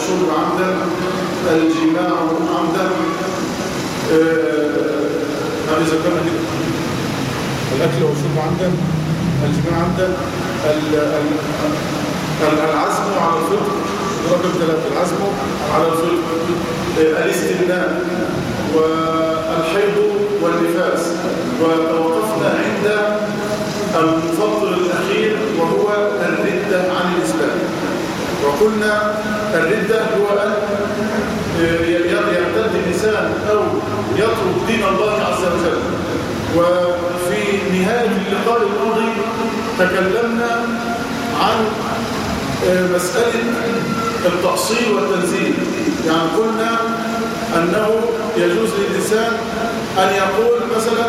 والشرب عمدا الجماع عمدا هذه ذكرنا كده الأكل والشرب عمدا الجماع عمدا ال- ال- ال- العزم على الفطر رقم ثلاثة العزم على الفطر الاستبناء والحيض والنفاس وتوقفنا عند المفضل الأخير وهو الردة عن الإسلام وقلنا الردة هو أن يرتد الإنسان أو يترك دين الله عز وجل وفي نهاية اللقاء الماضي تكلمنا عن مسألة التأصيل والتنزيل يعني قلنا أنه يجوز للإنسان أن يقول مثلا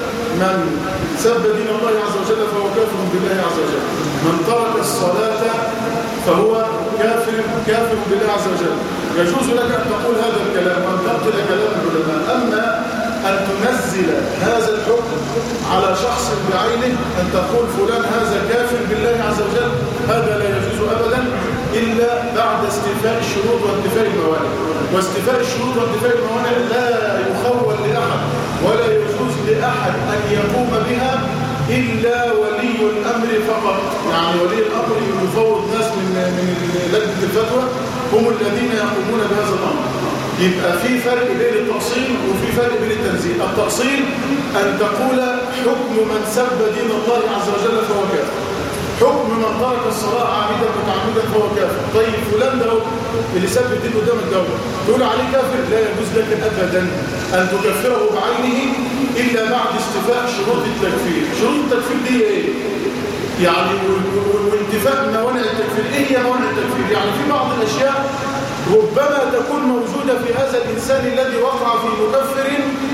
من سب دين الله عز وجل فهو كافر بالله عز وجل من ترك الصلاة فهو كافر كافر بالله عز وجل يجوز لك أن تقول هذا الكلام وأن تنقل كلام العلماء أما أن تنزل هذا الحكم على شخص بعينه أن تقول فلان هذا كافر بالله عز وجل هذا لا يجوز أبدا إلا بعد استيفاء الشروط وانتفاء الموانع واستيفاء الشروط وانتفاء الموانع لا يخول لأحد ولا يجوز لأحد أن يقوم بها إلا ولي الأمر فقط يعني ولي الأمر يفوض ناس من من لجنة الفتوى هم الذين يقومون بهذا الأمر يبقى في فرق بين التأصيل وفي فرق بين التنزيل التأصيل أن تقول حكم من سب دين الله عز وجل فهو كافر حكم من ترك الصلاة عامدا متعمدا فهو كافر طيب فلان ده اللي سب الدين قدام الدولة تقول عليه كافر لا يجوز لك أبدا أن تكفره بعينه إلا بعد استفاء شروط التكفير شروط التكفير دي إيه؟ يعني وانتفاء موانع التكفير إيه هي موانع التكفير؟ يعني في بعض الأشياء ربما تكون موجودة في هذا الإنسان الذي وقع في مكفر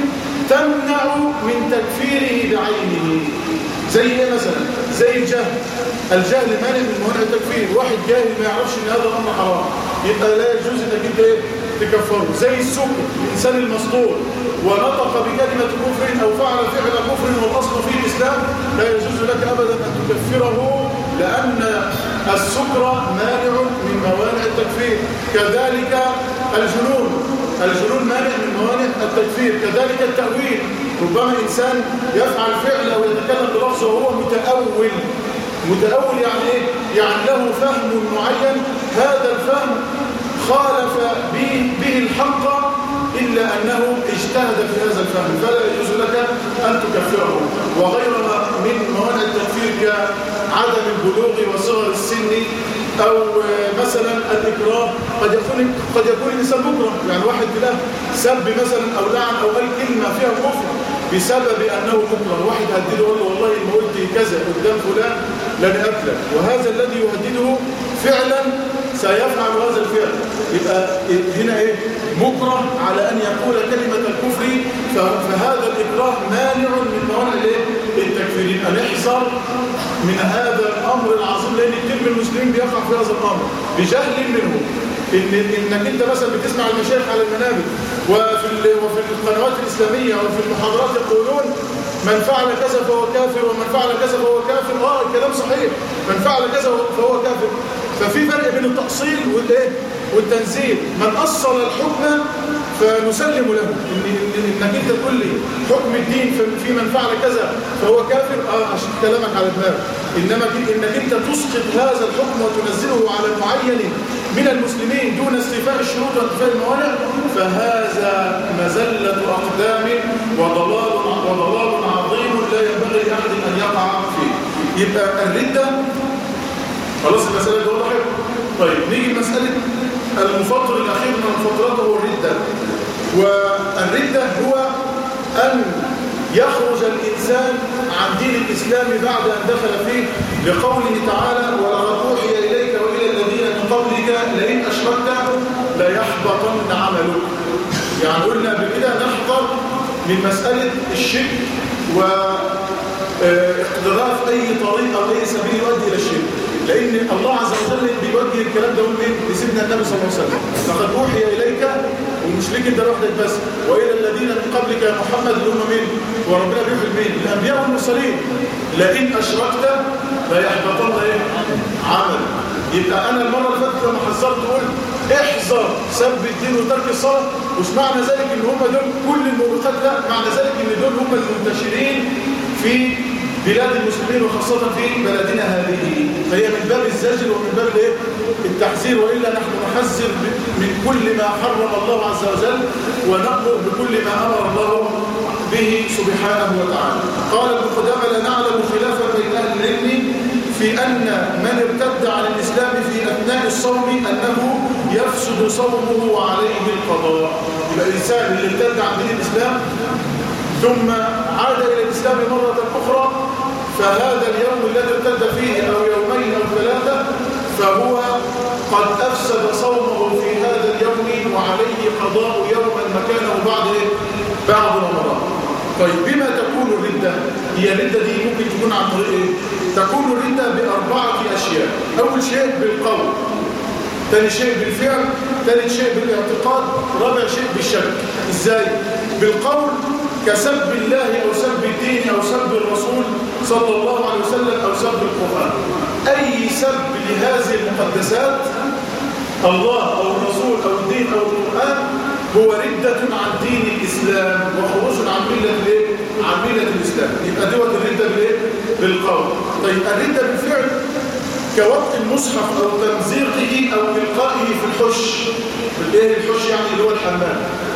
تمنع من تكفيره بعينه زي ايه مثلا زي الجهل الجهل مانع من موانع التكفير واحد جاهل ما يعرفش ان هذا الامر حرام يبقى لا يجوز انك انت ايه تكفره زي السكر الانسان المسطور ونطق بكلمه كفر او فعل فعل كفر والاصل في الاسلام لا يجوز لك ابدا ان تكفره لان السكر مانع من موانع التكفير كذلك الجنون الجنون مانع من موانع التكفير كذلك التأويل ربما إنسان يفعل فعل أو يتكلم بلفظه وهو متأول متأول يعني إيه؟ يعني له فهم معين هذا الفهم خالف به, به الحق إلا أنه اجتهد في هذا الفهم فلا يجوز لك أن تكفره وغيرها من موانع التكفير كعدم البلوغ وصغر السن أو مثلا الإكراه قد يكون قد يكون الإنسان مكره يعني واحد له سب مثلا أو لعن أو قال كلمة فيها كفر بسبب أنه مكره واحد هدده يقول له والله ما قلت كذا قدام فلان لن أكلك وهذا الذي يهدده فعلا سيفعل هذا الفعل يبقى هنا إيه مكره على أن يقول كلمة الكفر فهذا الإكراه مانع من موانع التكفيرين الإحصار من هذا الأمر العظيم لأن كثير من المسلمين بيقع في هذا الأمر بجهل منه إن إنك أنت مثلا بتسمع المشايخ على المنابر وفي وفي القنوات الإسلامية وفي المحاضرات يقولون من فعل كذا فهو كافر ومن فعل كذا فهو كافر اه الكلام صحيح من فعل كذا فهو كافر ففي فرق بين التأصيل والايه والتنزيل من أصل الحكم فنسلم له إن انك انت تقول لي حكم الدين في من فعل كذا فهو كافر اه عشان كلامك على دماغك انما انك انت تسقط هذا الحكم وتنزله على معين من المسلمين دون استيفاء الشروط وانتفاء الموانع فهذا مزلة أقدام وضلال وضلال عظيم لا ينبغي لأحد أن يقع فيه يبقى الردة خلاص المسألة دي وضحت طيب نيجي لمسألة المفطر الأخير من المفطرات هو الردة والردة هو أن يخرج الإنسان عن دين الإسلام بعد أن دخل فيه لقوله تعالى ولقد أوحي إليك وإلى الذين من قبلك لئن أشركت ليحبطن عملك يعني قلنا قبل كده نحذر من مسألة الشرك واقتراف أي طريق أو أي سبيل يؤدي إلى الشرك لأن الله عز وجل بيوجه الكلام ده مين لسيدنا النبي صلى الله عليه وسلم لقد أوحي إليك ومش ليك انت لوحدك بس وإلى الذين من قبلك يا محمد اللي هم مين وربنا بيوحي لمين الأنبياء والمرسلين لئن أشركت لا يحبطن إيه عمل يبقى أنا المرة اللي فاتت لما حذرت قلت احذر سب الدين وترك الصلاة مش معنى ذلك ان هم دول كل الموبقات لا معنى ذلك ان دول هم المنتشرين في بلاد المسلمين وخاصة في بلدنا هذه فهي من باب الزجر ومن باب الايه التحذير وإلا نحن نحذر من كل ما حرم الله عز وجل ونأمر بكل ما أمر الله به سبحانه وتعالى قال ابن قدامة لا نعلم خلافا بين أهل العلم في أن من ارتد عن الإسلام في أثناء الصوم أنه يفسد صومه وعليه القضاء يبقى الإنسان اللي ارتد عن دين الإسلام ثم عاد إلى الإسلام مرة أخرى فهذا اليوم الذي ارتد فيه أو يومين أو ثلاثة فهو قد أفسد صومه في هذا اليوم وعليه قضاء يوما مكانه بعد إيه؟ بعد رمضان طيب بما تكون الردة هي الردة دي ممكن تكون عن طريق إيه؟ تكون الردة بأربعة أشياء أول شيء بالقول ثاني شيء بالفعل ثالث شيء بالاعتقاد رابع شيء بالشك ازاي بالقول كسب الله أو سب الدين أو سب الرسول صلى الله عليه وسلم أو سب القرآن أي سب لهذه المقدسات الله أو الرسول أو الدين أو القرآن هو ردة عن دين الإسلام وخروج عن ملة الايه؟ عن ملة الإسلام يبقى دوت الردة بالايه؟ بالقول طيب الردة بالفعل كوقت المصحف أو تمزيقه أو إلقائه في الحش الايه الحش يعني اللي هو الحمام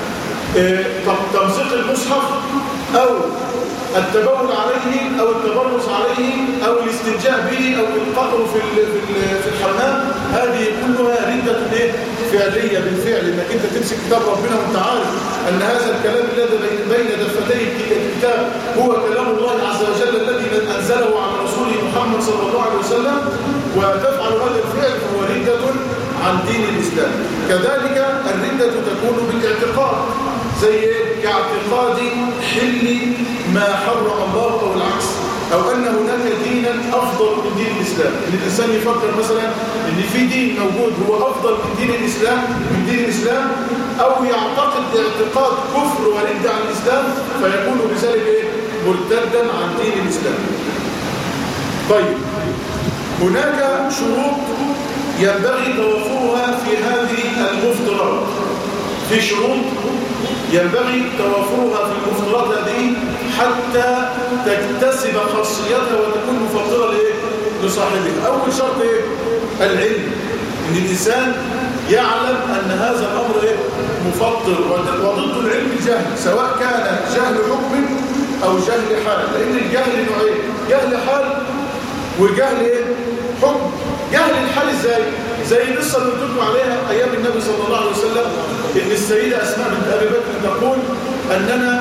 إيه تمزيق المصحف أو التبول عليه أو التبرص عليه أو الاستنجاء به أو إلقائه في في الحمام هذه كلها ردة ايه فعلية بالفعل انك انت تمسك كتاب ربنا وانت عارف ان هذا الكلام الذي بين دفتي الكتاب هو كلام الله عز وجل الذي انزله على رسوله محمد صلى الله عليه وسلم وتفعل هذا الفعل فهو ردة عن دين الإسلام كذلك الردة تكون بالاعتقاد زي كاعتقاد حل ما حرم الله أو العكس أو أن هناك دينا أفضل من دين الإسلام إن الإنسان يفكر مثلا إن في دين موجود هو أفضل من دين الإسلام من دين الإسلام أو يعتقد اعتقاد كفر ورد عن الإسلام فيكون بذلك إيه؟ مرتدا عن دين الإسلام طيب هناك شروط ينبغي توفرها في هذه المفترات في شروط ينبغي توفرها في المفترات هذه حتى تكتسب خاصيتها وتكون مفضلة لإيه؟ لصاحبها أول شرط إيه؟ العلم إن الإنسان يعلم أن هذا الأمر إيه؟ مفضل وضد العلم الجهل سواء كان جهل حكم أو جهل حال لأن الجهل نوعين جهل حال وجهل إيه؟ حكم جهل الحال ازاي زي القصه اللي قلت عليها ايام النبي صلى الله عليه وسلم ان السيده اسماء بنت ابي بكر تقول اننا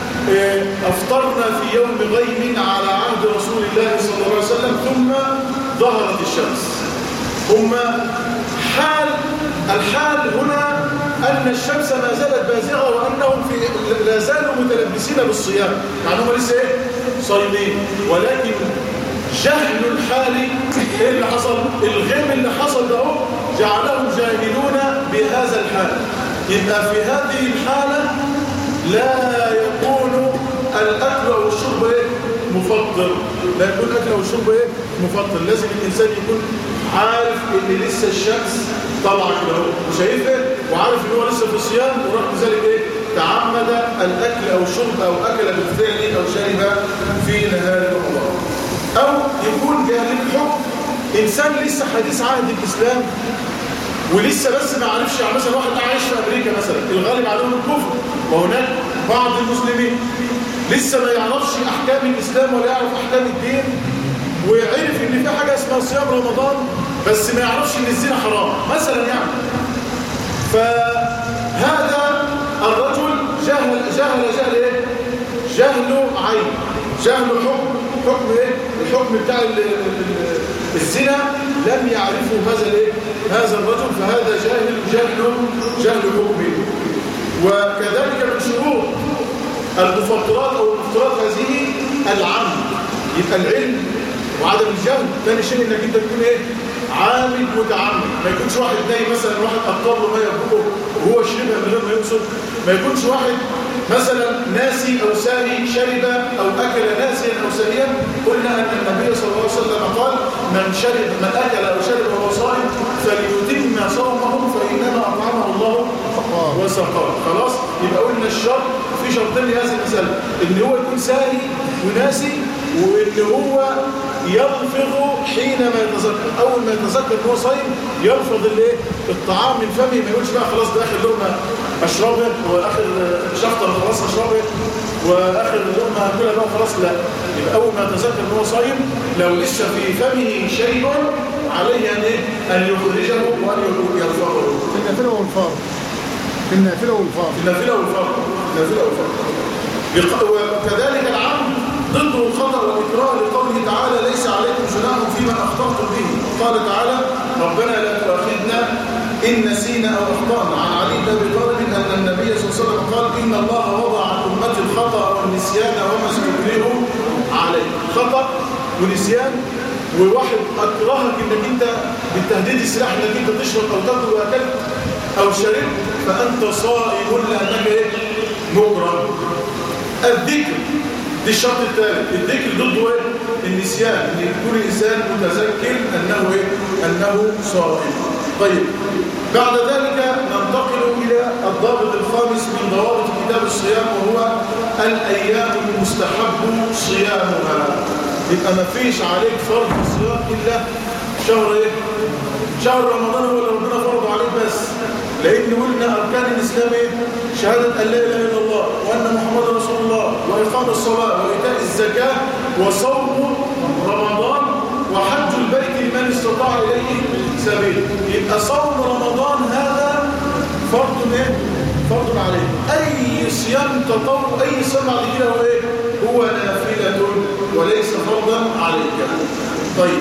افطرنا في يوم غيم على عهد رسول الله صلى الله عليه وسلم ثم ظهرت الشمس ثم حال الحال هنا أن الشمس ما زالت بازغة وأنهم في لا زالوا متلبسين بالصيام يعني هم لسه إيه؟ صايمين ولكن جهل الحال ايه اللي حصل الغيم اللي حصل ده جعلهم جاهلون بهذا الحال يبقى في هذه الحالة لا يكون الأكل أو الشرب ايه مفضل لا يكون الأكل أو الشرب ايه مفضل لازم الإنسان يكون عارف ان لسه الشمس طالعه كده وشايفها وعارف ان هو لسه في الصيام ورغم ذلك ايه تعمد الاكل او الشرب او اكل بالفعل او شرب في نهار رمضان أو يكون جاهل الحكم إنسان لسه حديث عهد الإسلام ولسه بس ما عرفش يعني مثلا واحد عايش في أمريكا مثلا الغالب عليهم الكفر وهناك بعض المسلمين لسه ما يعرفش أحكام الإسلام ولا يعرف أحكام الدين ويعرف إن في حاجة اسمها صيام رمضان بس ما يعرفش إن الزنا حرام مثلا يعني فهذا الرجل جهل جهل جهل إيه؟ جهل عين جهل حكم حكم ايه الحكم بتاع الزنا لم يعرفه هذا الايه هذا الرجل فهذا جاهل جهل جهل حكمه وكذلك من شروط المفطرات او المفطرات هذه العمد يبقى العلم وعدم الجهل ثاني شيء انك انت تكون ايه عامل متعمد ما يكونش واحد نايم مثلا واحد اضطر له ما يبقه وهو شربها من غير ما يقصد ما يكونش واحد مثلا ناسي أو ساهي شرب أو أكل ناسيا أو ساهيا قلنا أن النبي صلى الله عليه وسلم قال من شرب من أكل أو شرب وهو صائم فليتم صومه فإنما فسقط خلاص يبقى قلنا الشرط في شرطين لهذه المسألة ان هو يكون ساهي وناسي وان هو يلفظ حينما يتذكر اول ما يتذكر ان هو صايم يلفظ الايه الطعام من فمه ما يقولش بقى خلاص ده اخر لقمه اشربها واخر شفطه خلاص اشربها واخر لقمه هاكلها بقى خلاص لا يبقى اول ما يتذكر ان هو صايم لو لسه في فمه شيء عليه ان ايه ان يخرجه وان يرفعه في النافلة والفرض في النافلة والفرض في النافله والفرض النافله والفرض وكذلك العمد ضد الخطأ والإكراه لقوله تعالى ليس عليكم جناح فيما أخطأتم به قال تعالى ربنا لا تؤاخذنا إن نسينا أو أخطأنا عن علي بن أبي طالب أن النبي صلى الله عليه وسلم قال إن الله وضع عن أمتي الخطأ والنسيان وما استكرهوا عليه خطأ ونسيان وواحد أكرهك إنك أنت بالتهديد السلاح إنك أنت تشرب أو تاكل وأكلت أو شربت فأنت صائم لأنك إيه؟ مكره الذكر دي الشرط الثالث الذكر ضده ايه النسيان ان يكون الانسان متذكر انه ايه انه صائم طيب بعد ذلك ننتقل الى الضابط الخامس من ضوابط كتاب الصيام وهو الايام المستحب صيامها يبقى ما فيش عليك فرض الصيام الا شهر ايه شهر رمضان هو اللي ربنا فرضه عليك بس لان قلنا اركان الاسلام ايه شهاده ان لا اله الا الله وان محمد رسول الله واقام الصلاه وايتاء الزكاه وصوم رمضان وحج البيت لمن استطاع اليه سبيل يبقى صوم رمضان هذا فرض ايه فرض عليه اي صيام تطوع اي صيام بعد كده هو ايه هو نافله وليس فرضا عليك طيب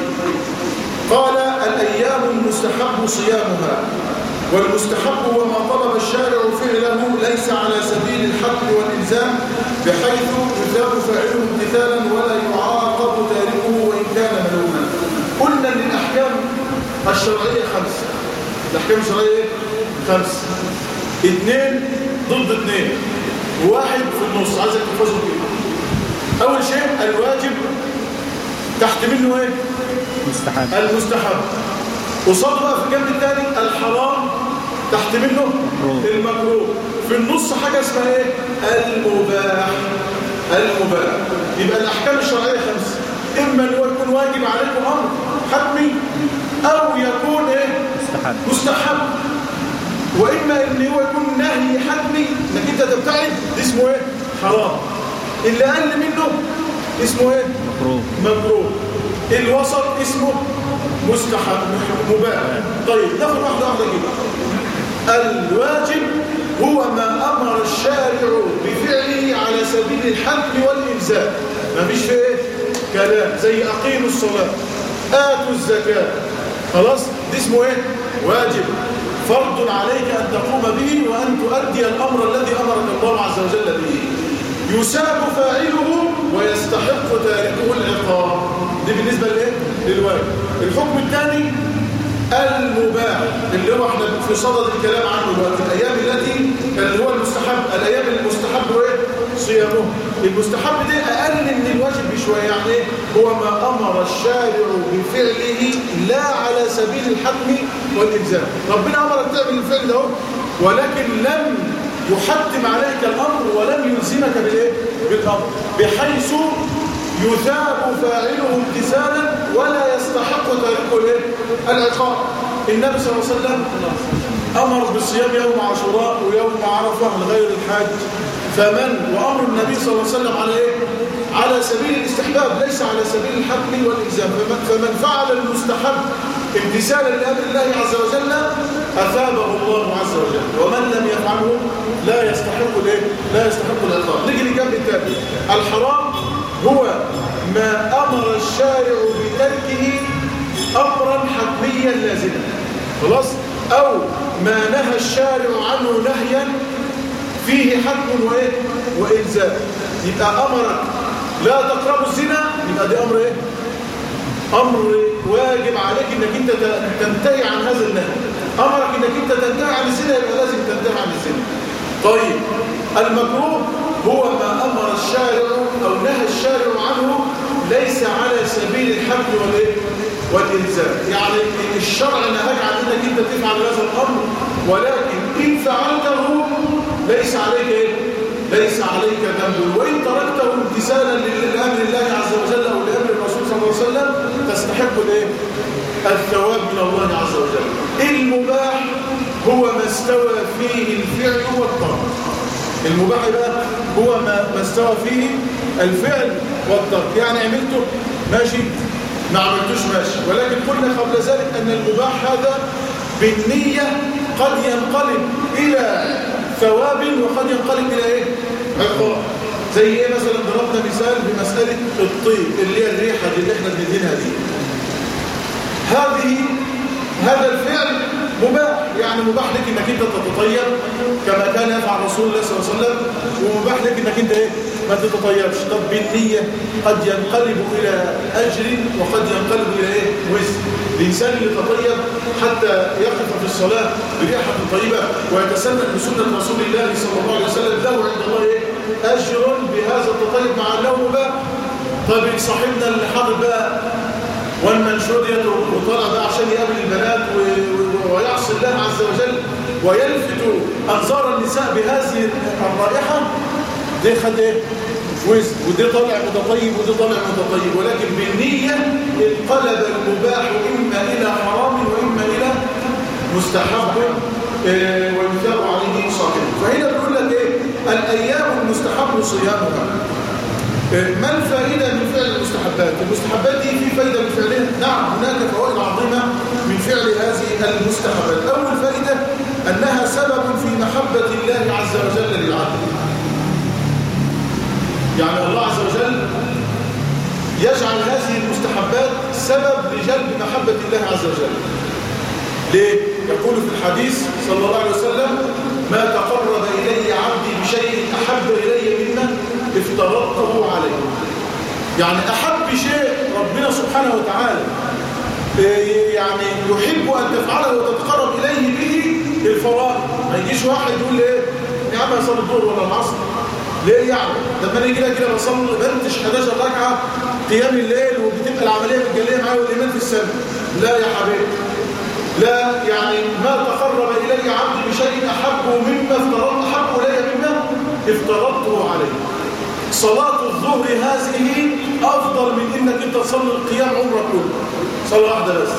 قال الايام المستحب صيامها والمستحب هو ما طلب الشارع فعله ليس على سبيل الحق والإلزام بحيث يثاب فاعله امتثالا ولا يعاقب تاركه وإن كان ملوما قلنا ان الأحكام الشرعية خمسة الأحكام الشرعية خمسة اثنين ضد اثنين واحد في النص عايزك تحفظه كده أول شيء الواجب تحت منه ايه؟ مستحب المستحب وصاد بقى في الجنب الثاني الحرام تحت منه المكروه في النص حاجة اسمها ايه المباح المباح يبقى الأحكام الشرعية خمسة إما أن هو يكون واجب عليكم أمر حتمي أو يكون ايه مستحب مستحب وإما أن هو يكون نهي حتمي انك انت تبتعد ده اسمه ايه حرام اللي أقل منه اسمه ايه مكروه مكروه الوسط اسمه مستحب مباح طيب ناخد واحده واحده كده الواجب هو ما امر الشارع بفعله على سبيل الحتم والالزام ما فيش فيه ايه كلام زي اقيموا الصلاه اتوا الزكاه خلاص ده اسمه ايه واجب فرض عليك ان تقوم به وان تؤدي الامر الذي امرك الله عز وجل به يساب فاعله ويستحق تاركه العقاب دي بالنسبة لإيه؟ للواجب الحكم الثاني المباح اللي هو احنا في صدد الكلام عنه دلوقتي الايام التي اللي هو المستحب الايام المستحب هو ايه صيامه المستحب ده اقل من الواجب بشويه يعني ايه هو ما امر الشارع بفعله لا على سبيل الحتم والالزام ربنا امرك تعمل الفعل ده اهو، ولكن لم يحتم عليك الامر ولم يلزمك بالايه بالامر بحيث يثاب فاعله امتثالا ولا يستحق تاركه الايه العقاب النبي صلى الله عليه وسلم امر بالصيام يوم عاشوراء ويوم عرفه لغير الحاج فمن وامر النبي صلى الله عليه وسلم على ايه على سبيل الاستحباب ليس على سبيل الحتم والالزام فمن, فمن فعل المستحب امتثالا لامر الله عز وجل اثابه الله عز وجل ومن لم يفعله لا يستحق الايه لا يستحق العقاب نيجي لجنب التاني الحرام هو ما امر الشارع بتركه امرا حتميا لازما خلاص او ما نهى الشارع عنه نهيا فيه حتم وايه والزام يبقى امرك لا تقربوا الزنا يبقى دي امر ايه امر واجب عليك انك انت تنتهي عن هذا النهي امرك انك انت تنتهي عن الزنا يبقى لازم تنتهي عن الزنا طيب المكروه هو ما امر الشارع او نهى الشارع عنه ليس على سبيل الحمل والايه والالزام يعني الشرع نهاك عن انك انت تفعل هذا الامر ولكن إن فعلته ليس عليك إيه؟ ليس عليك ذنب وإن تركته امتثالا لأمر الله عز وجل أو لأمر الرسول صلى الله عليه وسلم تستحق الإيه؟ الثواب من الله عز وجل المباح هو ما استوى فيه الفعل والترك المباح بقى هو ما ما استوى فيه الفعل والترك يعني عملته ماشي ما عملتوش ماشي ولكن قلنا قبل ذلك أن المباح هذا بالنية قد ينقلب إلى ثواب وقد ينقلب إلى إيه؟ عقاب زي إيه مثلا ضربنا مثال بمسألة الطيب اللي هي الريحة دي اللي احنا بندهنها دي هذه هذا الفعل مباح يعني مباح لك انك انت تتطيب كما كان يفعل رسول الله صلى الله عليه وسلم ومباح لك انك انت ايه ما تتطيبش طب بالنية قد ينقلب الى اجر وقد ينقلب الى ايه وزن الانسان اللي تطيب حتى يقف في الصلاة بريحة طيبة ويتسنى بسنة رسول الله صلى الله عليه وسلم له عند الله ايه اجر بهذا التطيب مع انه مباح طيب صاحبنا اللي حاضر بقى والمنشورية وطلع بقى عشان يقابل البنات ويعصي الله عز وجل ويلفت أنظار النساء بهذه الرائحة ده خد ايه؟ وزن وده طالع متطيب وده طالع متطيب ولكن بالنية انقلب المباح إما إلى حرام وإما إلى مستحب ويثاب عليه صاحبه فهنا بيقول لك ايه؟ الأيام المستحب صيامها ما الفائدة من فعل المستحبات المستحبات دي في فائدة من فعلها نعم هناك فوائد عظيمة من فعل هذه المستحبات أول فائدة أنها سبب في محبة الله عز وجل للعبد يعني الله عز وجل يجعل هذه المستحبات سبب لجلب محبة الله عز وجل ليه؟ يقول في الحديث صلى الله عليه وسلم ما تقرب إلي عبدي بشيء أحب إلي مما افترضته عليه يعني أحب شيء ربنا سبحانه وتعالى يعني يحب أن تفعله وتتقرب إليه به الفرائض ما يجيش واحد يقول لي ايه يا عم أصلي الظهر ولا العصر ليه يعني لما نيجي كده كده بصلي بنتش 11 ركعة قيام الليل وبتبقى العملية متجلية معايا والإيمان في السنة لا يا حبيبي لا يعني ما تقرب إلي عبدي بشيء أحبه مما افترضت أحب إلي مما افترضته عليه صلاة الظهر هذه أفضل من إنك أنت تصلي القيام عمرك كله صلاة واحدة بس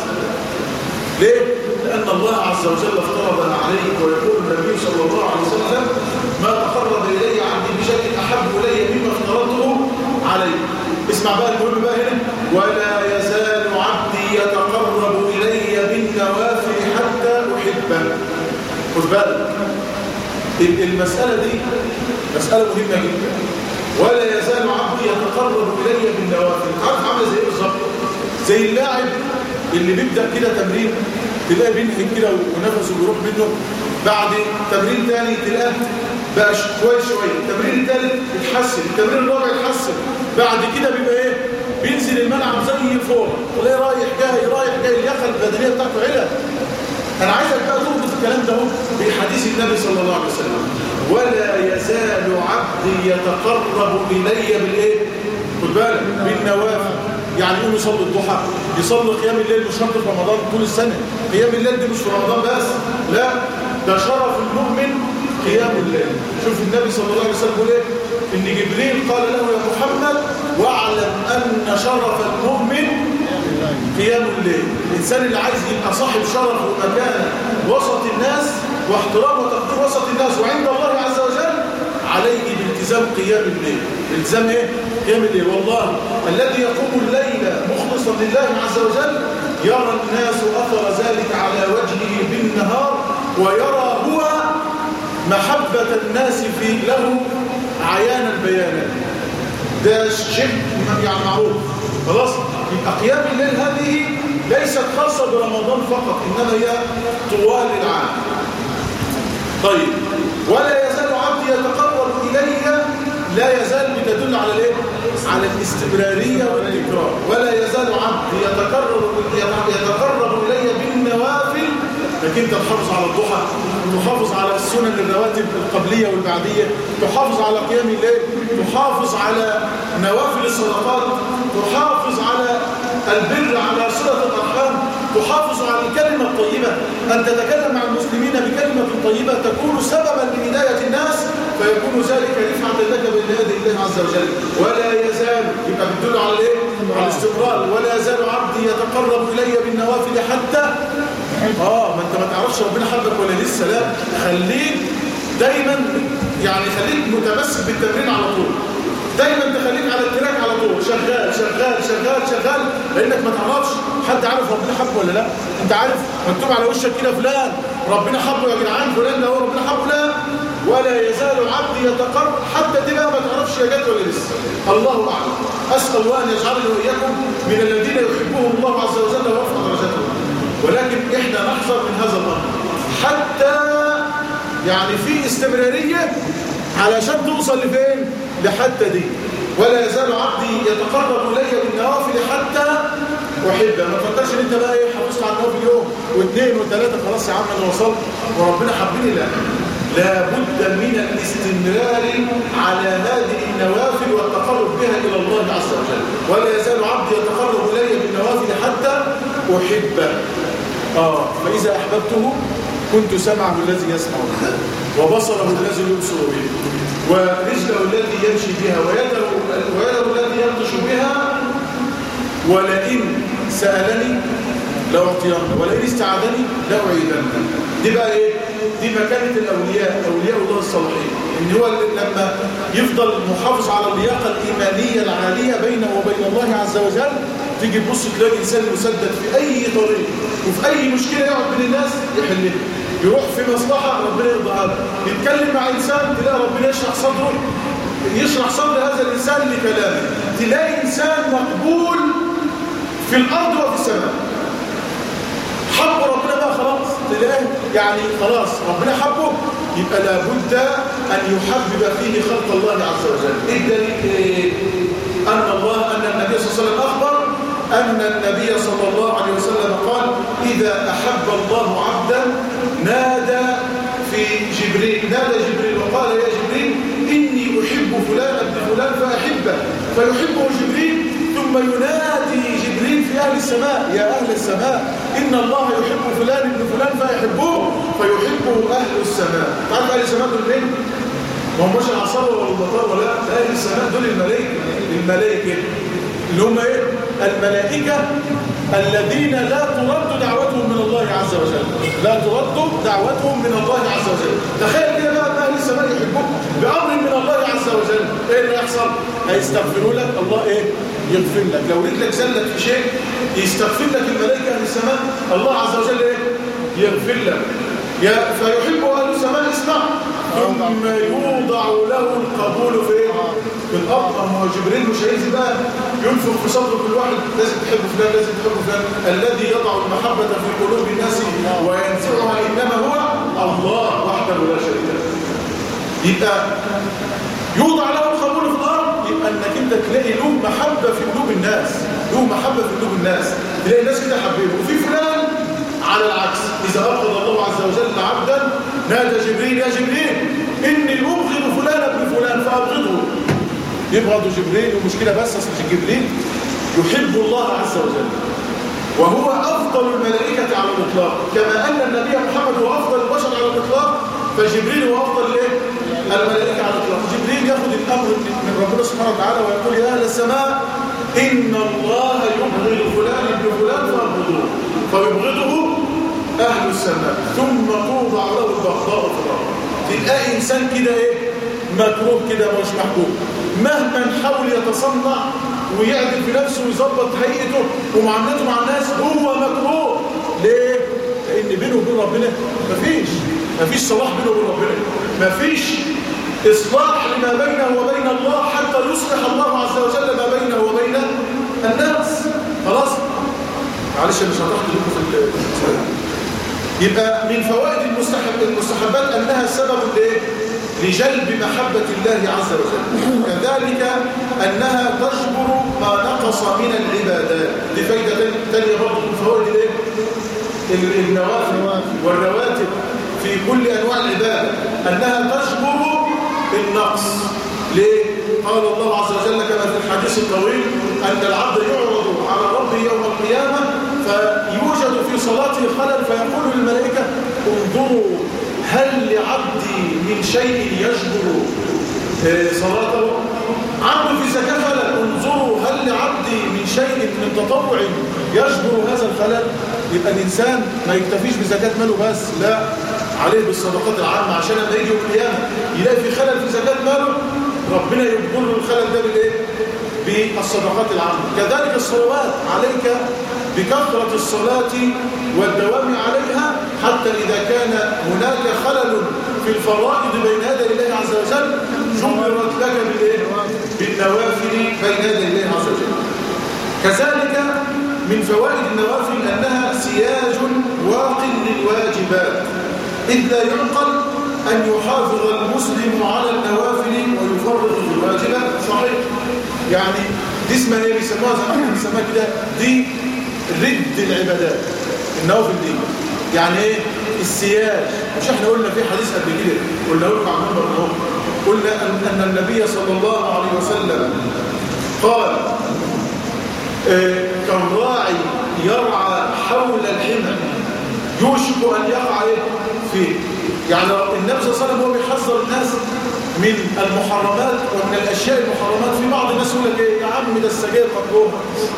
ليه؟ لأن الله عز وجل افترضها عليك ويقول النبي صلى الله عليه وسلم ما تقرب إلي عبدي بشيء أحب إلي مما افترضته عليه اسمع بقى المهم بقى هنا ولا يزال عبدي يتقرب إلي بالنوافل حتى أحبه خد بالك المسألة دي مسألة مهمة جدا ولا يزال عبدي يتقرب إلي بالنوافل عارف عامله زي ايه بالظبط زي اللاعب اللي بيبدأ كده تمرين تلاقي بينهي كده ونفسه بيروح منه بعد تمرين تاني تلاقيه بقى شوية شوية التمرين الثالث يتحسن التمرين الرابع يتحسن بعد كده بيبقى ايه بينزل الملعب زي الفور تلاقيه رايح جاي رايح جاي اللياقه البدنيه بتاعته علا انا عايزك بقى تربط الكلام ده بحديث النبي صلى الله عليه وسلم ولا يزال عبدي يتقرب الي بالايه خد بالك بالنوافل يعني يقوم يصلي الضحى يصلي قيام الليل مش شرط في رمضان طول السنه قيام الليل دي مش في رمضان بس لا ده شرف المؤمن قيام الليل شوف النبي صلى الله عليه وسلم يقول ايه ان جبريل قال له يا محمد واعلم ان شرف المؤمن قيام الليل الانسان اللي عايز يبقى صاحب شرف ومكانه وسط الناس واحترام وتقدير وسط الناس وعند الله عز وجل عليه بالتزام قيام الليل التزام ايه قيام الليل والله الذي يقوم الليل مخلصا لله عز وجل يرى الناس اثر ذلك على وجهه بالنهار ويرى هو محبة الناس في له عيانا بيانا ده شيء يعني معروف خلاص يبقى قيام الليل هذه ليست خاصة برمضان فقط إنما هي طوال العام طيب ولا يزال عبدي يتقرب إلي لا يزال بتدل على الايه على الاستمرارية والتكرار ولا يزال عبدي يتقرب يتقرب إلي بالنوافل انك انت تحافظ على الضحى تحافظ على السنن الرواتب القبلية والبعدية تحافظ على قيام الليل تحافظ على نوافل الصدقات تحافظ على البر على صلة الأرحام تحافظ على الكلمة الطيبة أن تتكلم مع المسلمين بكلمة طيبة تكون سببا لهداية الناس فيكون ذلك رفعة لك بين يدي الله عز وجل ولا يزال يبقى بتدل على الايه؟ على الاستمرار ولا يزال عبدي يتقرب الي بالنوافل حتى اه ما انت ما تعرفش ربنا حبك ولا لسه لا خليك دايما يعني خليك متمسك بالتمرين على طول دايما تخليك على التراك على طول شغال شغال شغال شغال لانك ما تعرفش حد عارف ربنا حبه ولا لا انت عارف مكتوب على وشك كده فلان ربنا حبه يا جدعان فلان ده هو ربنا حبه لا ولا يزال عبدي يتقرب حتى تبقى ما تعرفش يا جت ولا لسه الله اعلم اسال الله ان يجعلني واياكم من الذين يحبهم الله عز وجل ويرفع درجاتهم ولكن احنا نحذر من هذا الامر حتى يعني في استمراريه علشان توصل لفين لحتى دي ولا يزال عبدي يتقرب الي بالنوافل حتى احبه ما تفكرش ان انت بقى ايه حافظت على النوافل يوم واثنين وثلاثه خلاص يا عم انا وصلت وربنا حبني لا لابد من الاستمرار على هذه النوافل والتقرب بها الى الله عز وجل ولا يزال عبدي يتقرب الي بالنوافل حتى احبه اه فاذا احببته كنت سمعه الذي يسمع به وبصره الذي يبصر به ورجله التي يمشي بها ويده ويده التي يبطش بها ولئن سألني لأعطينه ولئن استعاذني لأعيذنه دي بقى ايه دي مكانة الأولياء أولياء الله الصالحين إن هو لما يفضل محافظ على اللياقة الإيمانية العالية بينه وبين الله عز وجل تيجي تبص تلاقي إنسان مسدد في أي طريق وفي أي مشكلة يقعد بين الناس يحلها يروح في مصلحة ربنا يرضى عنه يتكلم مع إنسان تلاقي ربنا يشرح صدره يشرح صدر هذا الإنسان لكلامه تلاقي إنسان مقبول في الأرض وفي السماء حب ربنا بقى خلاص تلاقيه يعني خلاص ربنا حبه يبقى لابد أن يحبب فيه خلق الله عز وجل إيه الدليل إيه؟ أن الله أن النبي صلى الله عليه وسلم أخبر أن النبي صلى الله عليه وسلم قال إذا أحب الله عبدا نادى في جبريل نادى جبريل وقال يا جبريل إني أحب فلان ابن فلان فأحبه فيحبه جبريل ثم ينادي جبريل في أهل السماء يا أهل السماء إن الله يحب فلان ابن فلان فيحبوه فيحبه أهل السماء تعرف أهل السماء دول مين؟ ما هماش العصابة ولا البطار ولا أهل السماء دول الملائكة الملائكة اللي هم إيه؟ الملائكة الذين لا ترد دعوتهم من الله عز وجل لا ترد دعوتهم من الله عز وجل تخيل كده بقى اهل السماء يحبوك بامر من الله عز وجل ايه اللي يحصل هيستغفروا لك الله ايه يغفر لك لو رجلك زلت في شيء يستغفر لك الملائكه اهل السماء الله عز وجل ايه يغفر لك يا فيحب اهل السماء اسمع ثم يوضع له القبول في ايه في الارض ما هو جبريل مش هينزل بقى ينفخ في صدر كل واحد لازم تحب فلان لازم تحب فلان الذي يضع المحبه في قلوب الناس وينزعها انما هو الله وحده لا شريك له يبقى يوضع له القبول في الارض يبقى انك انت تلاقي له محبه في قلوب الناس له محبه في قلوب الناس تلاقي الناس كده حبيبه وفي فلان على العكس اذا ابغض الله عز وجل عبدا نادى جبريل يا جبريل اني ابغض فلان ابن فلان فابغضه يبغض جبريل ومشكله بس اصل جبريل يحب الله عز وجل وهو افضل الملائكه على الاطلاق كما ان النبي محمد هو افضل البشر على الاطلاق فجبريل هو افضل الايه الملائكه على الاطلاق جبريل ياخذ الامر من ربنا سبحانه وتعالى ويقول يا اهل السماء ان الله يبغض فلان ابن فلان فابغضوه فيبغضه اهل السماء ثم توضع له البغضاء في الارض تلاقي انسان كده ايه مكروه كده مش محبوب مهما حاول يتصنع ويعدل في نفسه ويظبط هيئته ومعاملته مع الناس هو مكروه ليه؟ لأن بينه وبين ربنا مفيش مفيش صلاح بينه وبين ربنا مفيش إصلاح لما بينه وبين الله حتى يصلح الله عز وجل ما بينه وبين الناس خلاص؟ معلش مش هتحط لكم في يبقى من فوائد المستحب المستحبات أنها سبب لإيه؟ لجلب محبة الله عز وجل كذلك أنها تجبر ما نقص من العبادات دي فايدة تانية برضه من فوائد الايه؟ النوافل والرواتب في كل أنواع العبادة أنها تجبر النقص ليه؟ قال الله عز وجل كما في الحديث الطويل أن العبد يعرض على ربه يوم القيامة فيوجد في صلاته خلل فيقول للملائكة انظروا هل لعبدي من شيء يجبر آه، صلاته عبد في زكاة خلل انظروا هل لعبدي من شيء من تطوع يجبر هذا الخلل يبقى الإنسان ما يكتفيش بزكاة ماله بس لا عليه بالصدقات العامة عشان لما يجي يوم القيامة يلاقي في خلل في زكاة ماله ربنا يجبر له الخلل ده بالايه؟ بالصدقات العامة كذلك الصلوات عليك بكثرة الصلاة والدوام عليها حتى إذا كان هناك خلل في الفرائض بين يدي الله عز وجل جبرت لك بالإيه؟ بالنوافل بين يدي الله عز وجل كذلك من فوائد النوافل أنها سياج واق للواجبات إذ لا يعقل أن يحافظ المسلم على النوافل ويفرط في الواجبات صحيح يعني دي اسمها ايه بيسموها زي ما بيسموها كده دي رد العبادات النوافل دي يعني ايه السياج مش احنا قلنا في حديث قبل كده قلنا لكم عن منبر النوم قلنا ان أن النبي صلى الله عليه وسلم قال آه، كالراعي يرعى حول الحمى يوشك ان يقع إيه؟ فيه يعني النبي صلى الله عليه وسلم هو بيحذر الناس من المحرمات ومن الاشياء المحرمات في بعض الناس يقول لك ايه يا عم ده السجاير مكروه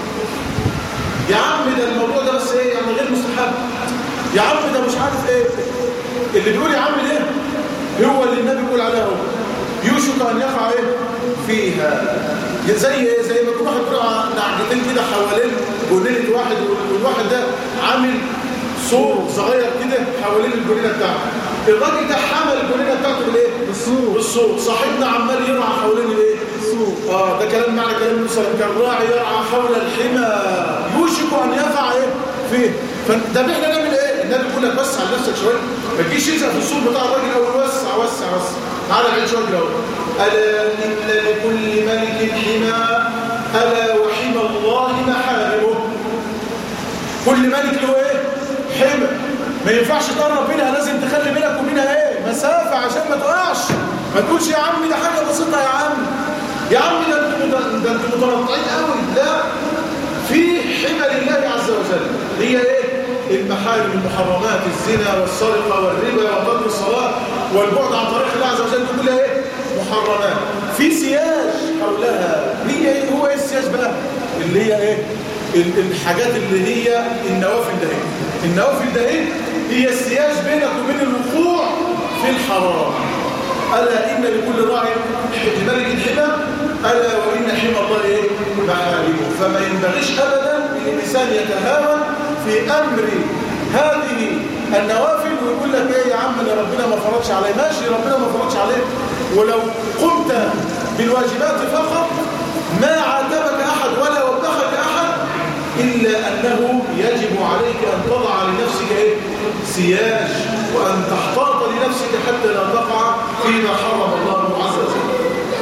يا عم ده الموضوع ده بس ايه يعني غير مستحب يا عم ده مش عارف ايه اللي بيقول يا عم ده هو اللي النبي بيقول عليه هو يوشك ان يقع ايه فيها زي ايه زي ما يكون واحد بيقول نعجتين كده حوالين جنينه واحد والواحد ده عامل سور صغير كده حوالين الجنينه بتاعته الراجل ده حمل الجنينه بتاعته بالايه بالسور بالسور صاحبنا عمال يرعى حوالين الايه بالسور اه ده كلام معنى كلام النبي صلى الله عليه وسلم كالراعي يرعى حول الحمى يوشك ان يقع ايه فيه فده احنا نعمل ايه النبي بيقول لك وسع لنفسك شويه ما تجيش تلزق في السور بتاع الراجل او وسع وسع وسع تعالى بعيد شويه كده اهو. الا ان لكل ملك حمى الا وحمى الله محارمه كل ملك له ايه حمى ما ينفعش تقرب منها لازم تخلي بينك وبينها ايه مسافه عشان ما تقعش ما تقولش يا عم ده حاجه بسيطه يا عم يا عم ده انتوا ده انتوا متنطعين قوي لا في حمى لله عز وجل هي ايه المحارم المحرمات الزنا والسرقه والربا وترك الصلاه والبعد عن طريق الله عز وجل دي كلها ايه محرمات في سياج حولها هي ايه هو ايه السياج بقى اللي هي ايه ال- الحاجات اللي هي النوافل ده هي. النوافل ده هي هي السياج بينك وبين الوقوع في الحرام ألا إن لكل راع ملك الحمى ألا وإن حمى الله إيه محارمه فما ينبغيش أبدا أن الإنسان يتهاون في أمر هذه النوافل ويقول لك إيه يا عم ده ربنا ما فرضش عليه ماشي ربنا ما فرضش عليه ولو قمت بالواجبات فقط ما عاتبك أحد ولا وبخك أحد إلا أنه يجب عليك أن تضع لنفسك إيه؟ سياج وأن تحتاط لنفسك حتى لا تقع فيما حرم الله عز وجل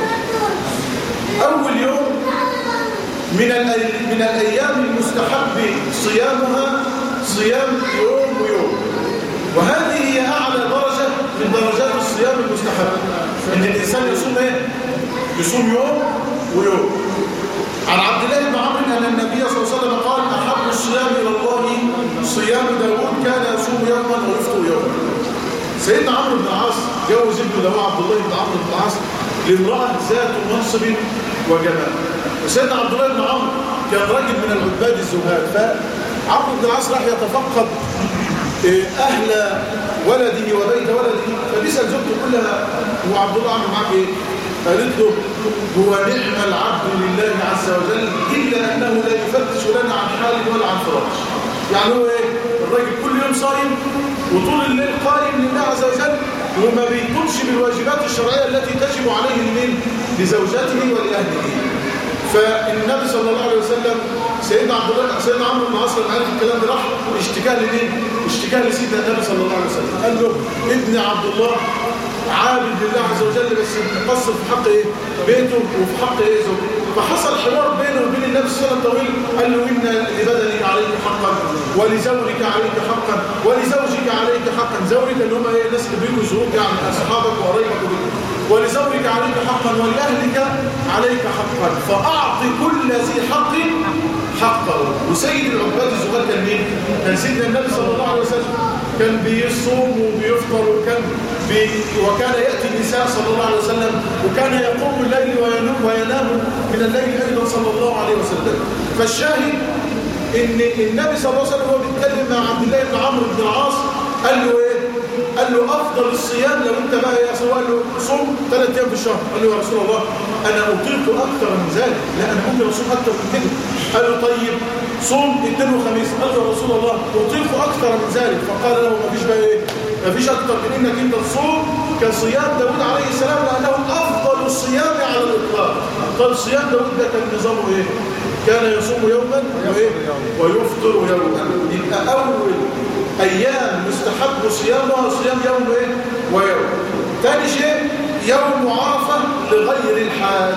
أول يوم من الأي- من الأيام المستحب صيامها صيام يوم ويوم وهذه هي أعلى درجة من درجات الصيام المستحب إن الإنسان يصوم إيه؟ يصوم يوم ويوم عن عبد الله بن عمرو أن النبي صلى الله عليه وسلم قال أحب الصيام إلى الله صيام داوود كان يصوم يوما ويفطر يوما سيدنا عمرو بن العاص جوز ابنه له عبد الله بن عمرو بن العاص لامرأة ذات منصب وجمال وسيدنا عبد الله بن عمرو كان راجل من العباد الزهاد فعمرو بن العاص راح يتفقد إيه، أهل ولده وبيت ولده فبيسأل زوجته كلها هو عبد الله عمرو معاك إيه؟ قالت له هو نعم العبد لله عز وجل إلا أنه لا يفتش لنا عن حال ولا عن فراش يعني هو إيه؟ الراجل كل يوم صايم وطول الليل قائم لله عز وجل وما بيقومش بالواجبات الشرعية التي تجب عليه لمن؟ لزوجته ولأهله فالنبي صلى الله عليه وسلم سيدنا عبد الله سيدنا عمرو بن العاص لما عرف الكلام ده راح اشتكاه لمين؟ اشتكاه لسيدنا النبي صلى الله عليه وسلم قال له ابن عبد الله عابد لله عز وجل بس مقصر في حق ايه؟ بيته وفي حق ايه زوجته فحصل حوار بينه وبين النبي صلى الله عليه وسلم طويل قال له ان لبدنك عليك حقا ولزوجك عليك حقا ولزوجك عليك حقا زوجك اللي هم ايه الناس اللي بيجوا يزوروك يعني اصحابك وقرايبك وبيجوا ولزوجك عليك حقا ولأهلك عليك حقا فأعط كل ذي حق حقه وسيد العباد الزهاد كان مين؟ كان سيدنا النبي صلى الله عليه وسلم كان بيصوم وبيفطر وكان بي وكان يأتي النساء صلى الله عليه وسلم وكان يقوم الليل وينام وينام من الليل أيضا صلى الله عليه وسلم فالشاهد ان النبي صلى الله عليه وسلم وهو بيتكلم مع عبد الله بن عمرو بن العاص قال له ايه قال له افضل الصيام لو انت بقى يا سواء قال له صوم ثلاث ايام في الشهر قال له يا رسول الله انا اطيق اكثر من ذلك لا انا ممكن اصوم اكثر من كده قال له طيب صوم اثنين وخميس قال له يا رسول الله اطيق اكثر من ذلك فقال له ما فيش بقى ايه ما فيش اكثر من انك انت تصوم كصيام داود عليه السلام لانه افضل الصيام على الاطلاق طب صيام داود ده كان نظامه ايه كان يصوم يوما وإيه؟ ويفطر يوما يبقى أول أيام مستحب صيامها صيام يوم إيه؟ ويوم ثاني شيء يوم عرفة لغير الحاج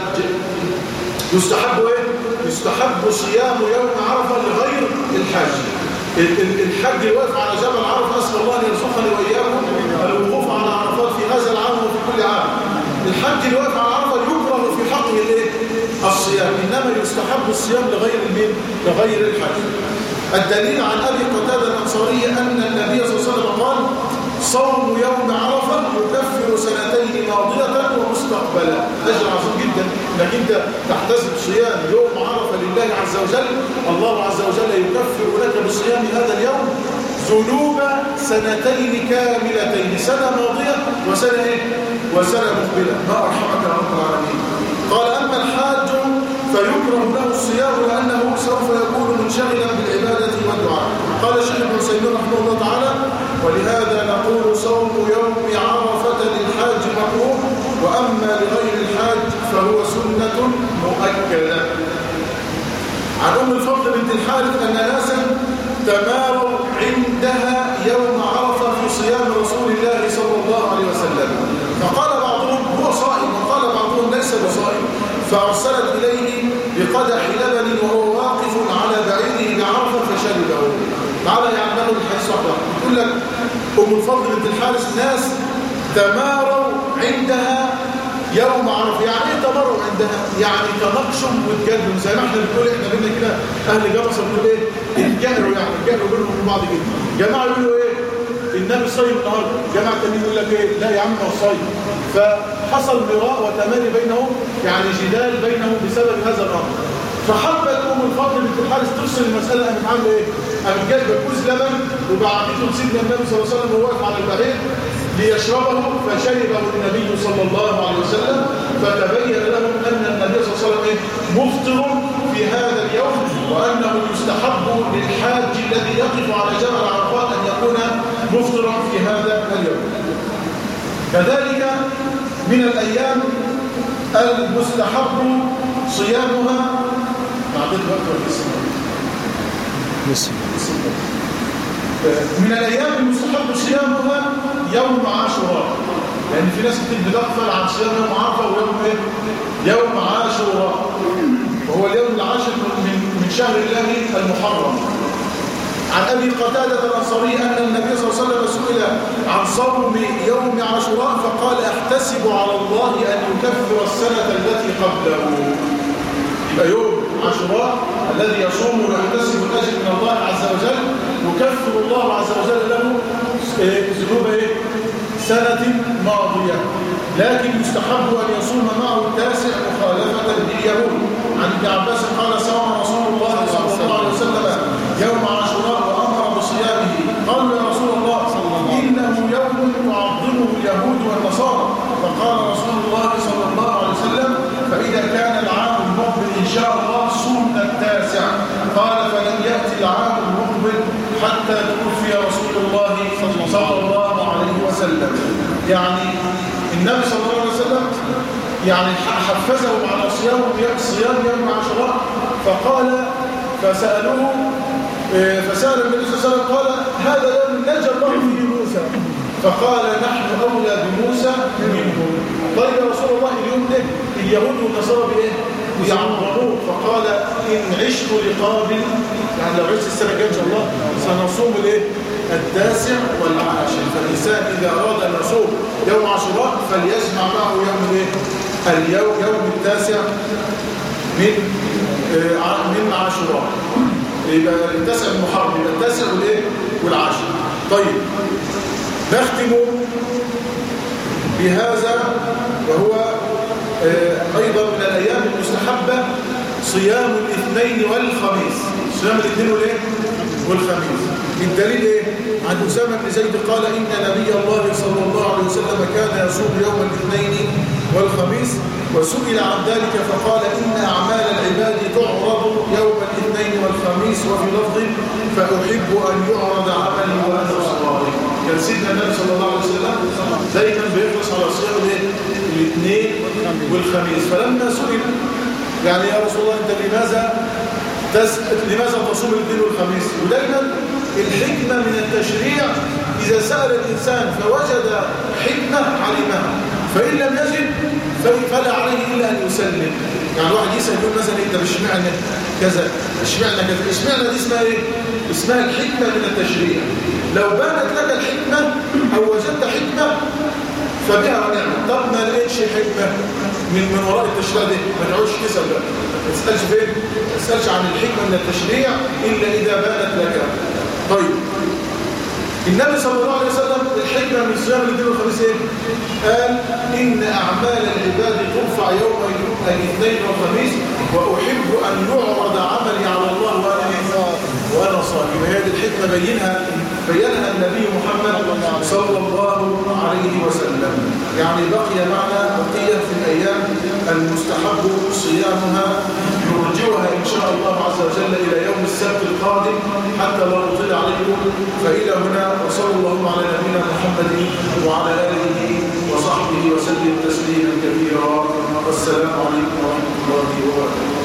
يستحب إيه؟ يستحب صيام يوم عرفة لغير الحاج الحج يوقف على جبل عرفة أسأل الله أن يرزقني وإياكم الوقوف على عرفات في هذا العام وفي كل عام الحج يوقف على عرفة يكره في حقه الايه؟ الصيام إنما يستحب الصيام لغير المين لغير الحج الدليل عن أبي قتادة الأنصاري أن النبي صلى الله عليه وسلم قال صوم يوم عرفة يكفر سنتين ماضية ومستقبلا أجر عظيم جدا أنك أنت تحتسب صيام يوم عرفة لله عز وجل الله عز وجل يكفر لك بصيام هذا اليوم ذنوب سنتين كاملتين سنة ماضية وسنة إيه؟ وسنة مقبلة ما أرحمك يا رب العالمين قال أما الحاج فيكره له الصيام لأنه سوف يكون منشغلا بالعبادة والدعاء قال الشيخ ابن سيمين رحمه الله تعالى ولهذا نقول صوم يوم عرفة للحاج مكروه وأما لغير الحاج فهو سنة مؤكدة عن أم الفضل بنت الحارث أن ناسا تماروا عندها يوم عرفة في صيام رسول الله صلى الله عليه وسلم فقال بعضهم هو صائم وقال بعضهم ليس بصائم فأرسلت إليه بقدح لبن وهو واقف على بعيره بعرفة فشربه تعالى يعمل الحديث واحدة يقول لك أم الفضل بنت الحارث ناس تماروا عندها يوم عرفة يعني ايه تمروا عندها يعني تناقشوا واتجادلوا زي ما احنا بنقول احنا بينا كده اهل جبصه بنقول ايه اتجاهلوا يعني اتجاهلوا بينهم وبين بعض جدا جماعه يقولوا ايه النبي صايم النهارده جماعه تانيين يقول لك ايه لا يا عم هو صايم فحصل مراء وتماري بينهم يعني جدال بينهم بسبب هذا الامر فحبت ام الفضل بنت الحارث تفصل المساله قامت عامله ايه؟ قامت جايبه كوز لبن وبعتته لسيدنا النبي صلى الله عليه وسلم وهو واقف على البعير ليشربه فشربه النبي صلى الله عليه وسلم فتبين لهم ان النبي صلى الله عليه وسلم مفطر في هذا اليوم وانه يستحب للحاج الذي يقف على جبل عرفات ان يكون مفطرا في هذا اليوم كذلك من الايام المستحب صيامها معطيت وقت ولا لسه من الايام المستحب صيامها يوم عاشوراء لان في ناس كتير بتغفل عن صيام يوم عرفه ويوم ايه يوم عاشوراء وهو اليوم العاشر من من شهر الله المحرم عن ابي قتاده الانصاري ان النبي صلى الله عليه وسلم سئل عن صوم يوم عاشوراء فقال احتسب على الله ان يكفر السنه التي قبله يبقى يوم عاشوراء الذي يصوم ويحتسب الاجر من الله عز وجل يكفر الله عز وجل له ذنوب ايه سنه ماضيه لكن يستحب ان يصوم معه التاسع مخالفه لليهود عن ابن عباس قال صام رسول الله صلى الله عليه وسلم يوم عاشوراء وامر بصيامه قالوا يا رسول الله انه يوم تعظمه اليهود والنصارى فقال رسول الله صلى الله عليه وسلم فاذا كان العام المقبل ان شاء الله صومنا التاسع قال فلم ياتي العام المقبل حتى توفي رسول الله صلى الله عليه وسلم يعني النبي صلى الله عليه وسلم يعني حفزهم على صيام صيام يوم عاشوراء فقال فسألوه فسأل النبي صلى الله عليه وسلم قال هذا يوم نجى الله فيه موسى فقال نحن أولى بموسى منهم طيب يا رسول الله اليوم ده اليهود والنصارى بإيه؟ يعظموه فقال إن عشت لقابل يعني لو عشت السنة الجاية إن شاء الله سنصوم الإيه؟ التاسع والعاشر فالإنسان إذا أراد أن يصوم يوم عاشوراء فليجمع معه يوم الإيه؟ اليوم يوم التاسع من آه من عاشوراء يبقى التاسع المحرم يبقى التاسع والايه والعاشر طيب نختم بهذا وهو آه، أيضا من الأيام المستحبة صيام الاثنين والخميس صيام الاثنين والايه؟ والخميس الدليل ايه؟ عن أسامة بن زيد قال إن نبي الله صلى الله عليه وسلم كان يصوم يوم الاثنين والخميس وسئل عن ذلك فقال إن أعمال العباد تعرض يوم الاثنين والخميس وفي لفظ فأحب أن يعرض عملي وأنا صائم كان سيدنا النبي صلى الله عليه وسلم دايما بيخلص على صيام الايه؟ الاثنين والخميس فلما سئل يعني يا رسول الله انت لماذا تس... لماذا تصوم الاثنين والخميس ودايما الحكمه من التشريع اذا سال الانسان فوجد حكمه علمها فان لم يجد ف- فلا عليه الا ان يسلم يعني واحد يسال يقول مثلا انت مش اشمعنى كذا اشمعنى كذا اشمعنى دي اسمها ايه اسمها الحكمه من التشريع لو بانت لك الحكمه او وجدت حكمه فبها ونعمة طب ما لقيتش حكمة من من وراء التشريع ده ما تعودش تسأل بقى ما تسألش فين ما تسألش عن الحكمة من التشريع إلا إذا بانت لك طيب النبي صلى الله عليه وسلم الحكمة من صيام الاثنين والخميس ايه؟ قال إن أعمال العباد ترفع يوم الاثنين والخميس وأحب أن يعرض عملي على الله وأنا وأنا صائم هذه الحكمة بينها بينها النبي محمد صلى الله عليه وسلم يعني بقي معنا بقية في الأيام المستحب صيامها نرجعها إن شاء الله عز وجل إلى يوم السبت القادم حتى لا نطيل عليكم فإلى هنا وصلى الله على نبينا محمد وعلى آله وصحبه وسلم تسليما كثيرا والسلام عليكم ورحمة الله وبركاته